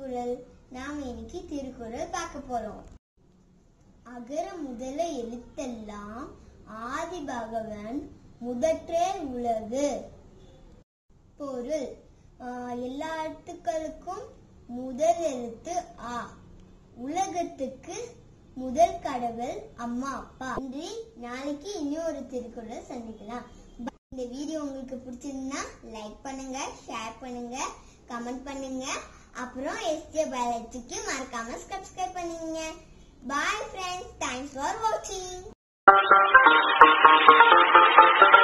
திருக்குறள் நாம் இன்னைக்கு திருக்குறள் பார்க்க போறோம் அகர முதல எழுத்தெல்லாம் ஆதி பகவன் முதற்றே உலகு பொருள் ஆஹ், எல்லா எழுத்துக்களுக்கும் முதல் எழுத்து ஆ உலகத்துக்கு முதல் கடவுள் அம்மா அப்பா நன்றி நாளைக்கு இன்னொரு திருக்குறள் சந்திக்கலாம் இந்த வீடியோ உங்களுக்கு பிடிச்சிருந்தா லைக் பண்ணுங்க ஷேர் பண்ணுங்க கமெண்ட் பண்ணுங்க அப்புறம் எஸ்ஜே பயாலஜிக்கு மறக்காம சப்ஸ்கிரைப் பண்ணுங்க பாய் ஃப்ரெண்ட்ஸ் தேங்க்ஸ் ஃபார் வாட்சிங்